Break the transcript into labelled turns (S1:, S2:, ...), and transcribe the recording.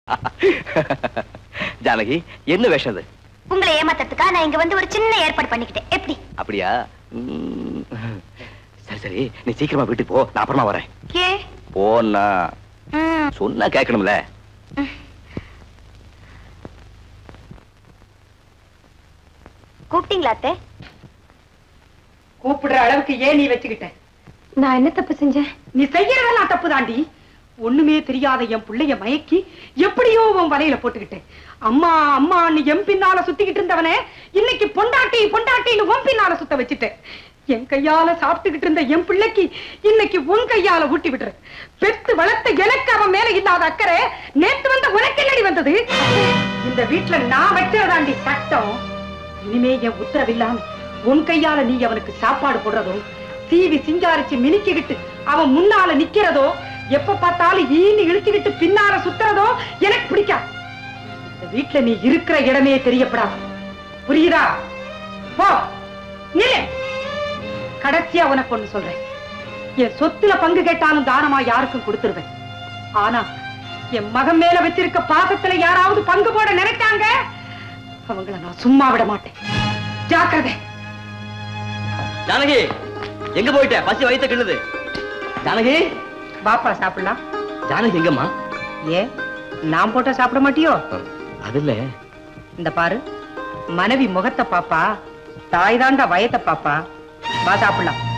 S1: ஜானகி என்ன வேஷம் அது
S2: உங்களை ஏமாத்துறதுக்கா நான் இங்க வந்து ஒரு சின்ன ஏற்பாடு பண்ணிக்கிட்டேன் எப்படி
S1: அப்படியா ம், சரி சரி நீ சீக்கிரமா வீட்டுக்கு போ நான் அப்புறமா வரேன்
S2: ஏ
S1: போனா
S2: ம்,
S1: சொன்னா கேட்கணும்ல
S2: கூப்பிட்டீங்களா அத்தை
S3: கூப்பிடுற அளவுக்கு ஏன் நீ வச்சுக்கிட்ட
S2: நான் என்ன தப்பு செஞ்சேன்
S3: நீ செய்யறதெல்லாம் தப்பு தாண்டி ஒண்ணுமே தெரியாத என் புள்ளைய மயக்கி எப்படியோ உன் வலையில போட்டுக்கிட்டேன் அம்மா அம்மா நீ என் பின்னால சுத்திக்கிட்டு இருந்தவனே இன்னைக்கு பொண்டாட்டி பொண்டாட்டின்னு உன் பின்னால சுத்த வச்சுட்டேன் என் கையால சாப்பிட்டுக்கிட்டு இருந்த என் பிள்ளைக்கு இன்னைக்கு உன் கையால ஊட்டி விடுற பெத்து வளர்த்த எனக்கு அவன் மேல இல்லாத அக்கறை நேத்து வந்த உனக்கு என்னடி வந்தது இந்த வீட்டுல நான் வச்சதாண்டி சட்டம் இனிமே என் உத்தரவில்லாம உன் கையால நீ அவனுக்கு சாப்பாடு போடுறதோ தீவி சிங்காரிச்சு மினுக்கிக்கிட்டு அவன் முன்னால நிக்கிறதோ எப்ப பார்த்தாலும் ஈனி இழுத்துக்கிட்டு பின்னால சுத்துறதோ எனக்கு பிடிக்காது இந்த வீட்டுல நீ இருக்கிற இடமே தெரியப்படாது புரியுதா போ நில்லு கடைசியா உனக்கு ஒண்ணு சொல்றேன் என் சொத்துல பங்கு கேட்டாலும் தானமா யாருக்கும் கொடுத்துருவேன் ஆனா என் மகன் மேல வச்சிருக்க பாசத்துல யாராவது பங்கு போட நினைச்சாங்க அவங்கள நான் சும்மா விட மாட்டேன் ஜாக்கிரதை
S1: ஜானகி எங்க போயிட்ட பசி வயித்த கிள்ளுது ஜானகி
S3: பாப்பா சாப்பிடலாம்
S1: ஜானகி எங்கம்மா
S3: ஏன் நான் போட்ட சாப்பிட மாட்டியோ
S1: அது இல்ல
S3: இந்த பாரு மனைவி முகத்தை பாப்பா தாய் தாண்டா வயத்தை பாப்பா வா சாப்பிடலாம்